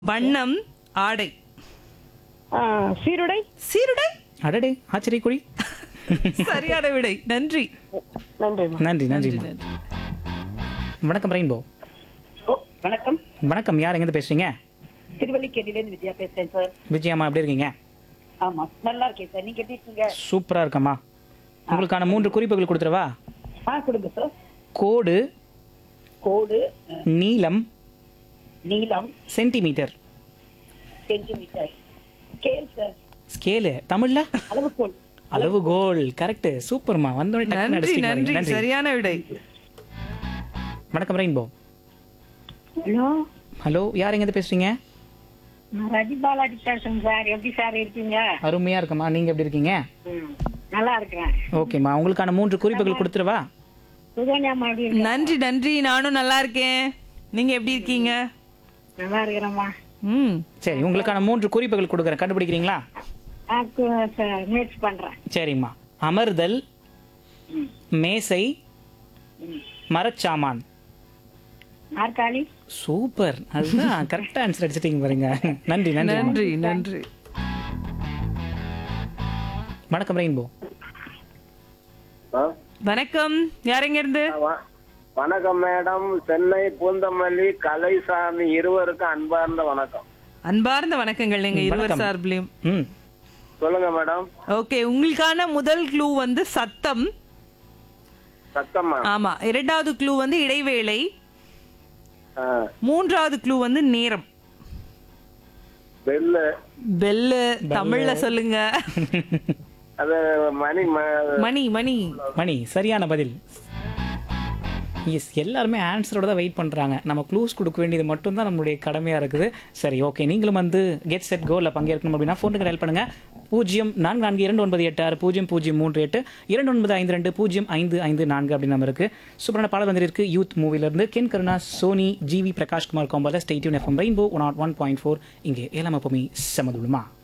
வண்ணம் ஆடை ஆ, சீருடை சீருடை அடடே ஆச்சரியக்குறி சரியான விடை நன்றி நன்றிம்மா நன்றி நன்றிம்மா வணக்கம் ரெயின்போ ஓ, வணக்கம் வணக்கம் யார் எங்கேருந்து பேசுறீங்க திருவல்லிக்கேணிலேருந்து வித்யா பேசுறேன் சார் விஜயம்மா எப்படி இருக்கீங்க ஆமா நல்லா இருக்கேன் சார் நீங்க எப்படி இருக்கீங்க சூப்பரா இருக்கம்மா உங்களுக்கான மூன்று குறிப்புகள் கொடுத்துருவா ஆ கொடுங்க சார் கோடு கோடு அஹ், நீளம் நீளம் centimetre centimetre scale sir scale தமிழ்ல அளவுகோல் அளவுகோல் கரெக்ட் சூப்பர்மா வந்தோடனே டக்குன்னு நன்றி அடிச்சிட்டீங்க பாருங்க. நன்றி நன்றி சரியான விடை வணக்கம் ரெயின்போ ஹலோ ஹலோ யார் எங்கேருந்து பேசுறீங்க நான் ரஜி பாலாஜி பேசுறேன் சார் எப்படி சார் இருக்கீங்க அருமையா இருக்கம்மா நீங்க எப்படி இருக்கீங்க ம், நல்லா இருக்கிறேன் ஓகேம்மா உங்களுக்கான மூன்று குறிப்புகள் கொடுத்துருவா சுகன்யாமா எப்படி இருக்கீங்க? நன்றி நன்றி நானும் நல்லா இருக்கேன் நீங்க எப்படி இருக்கீங்க நல்லா இருக்கிறேம்மா ம் சரி உங்களுக்கான மூன்று குறிப்புகள் கொடுக்குறேன் கண்டுபிடிக்கிறீங்களா ஆ, கு- சார் முயற்சி பண்றேன் சரிம்மா அமர்தல் மேசை மரச்சாமான் நாற்காலி சூப்பர் அதுதான் கரெக்டா ஆன்சர் அடிச்சிட்டீங்க பாருங்க நன்றி நன்றி நன்றி நன்றி வணக்கம் ரெயின்போ ஆ? வணக்கம் யாருங்க இருந்து வ- வணக்கம் மேடம் சென்னை பூந்தமல்லி கலைசாமி இருவருக்கும் அன்பார்ந்த வணக்கம் அன்பார்ந்த வணக்கங்கள் எங்க இருவர் வணக்கம். சார்பிலையும் ம் சொல்லுங்க மேடம் ஓகே உங்களுக்கான முதல் க்ளூ வந்து சத்தம் சத்தம்மா ஆமா இரண்டாவது க்ளூ வந்து இடைவேளை ஆ, மூன்றாவது க்ளூ வந்து நேரம் பெல்லு பெல்லு தமிழ்ல சொல்லுங்க அது மணி ம- மணி மணி மணி சரியான பதில் எஸ் எல்லாருமே ஆன்சரோட தான் வெயிட் பண்ணுறாங்க நம்ம க்ளூஸ் கொடுக்க வேண்டியது மட்டும்தான் நம்மளுடைய கடமையாக இருக்குது சரி ஓகே நீங்களும் வந்து கெட் செட் கோலில் பங்கேற்கணும் அப்படின்னா ஃபோனுக்கு டயல் பண்ணுங்கள் பூஜ்ஜியம் நான்கு நான்கு இரண்டு ஒன்பது எட்டு ஆறு பூஜ்ஜியம் பூஜ்ஜியம் மூன்று எட்டு இரண்டு ஒன்பது ஐந்து ரெண்டு பூஜ்ஜியம் ஐந்து ஐந்து நான்கு அப்படின்னு நம்ம இருக்குது சூப்பரான பாடல் வந்திருக்கு யூத் மூவிலேருந்து கென் கருணா சோனி ஜிவி பிரகாஷ்குமார் காம்போல stay tuned FM Rainbow one naught one point four இங்கே ஏழாம் எப்பவுமே செமதுமா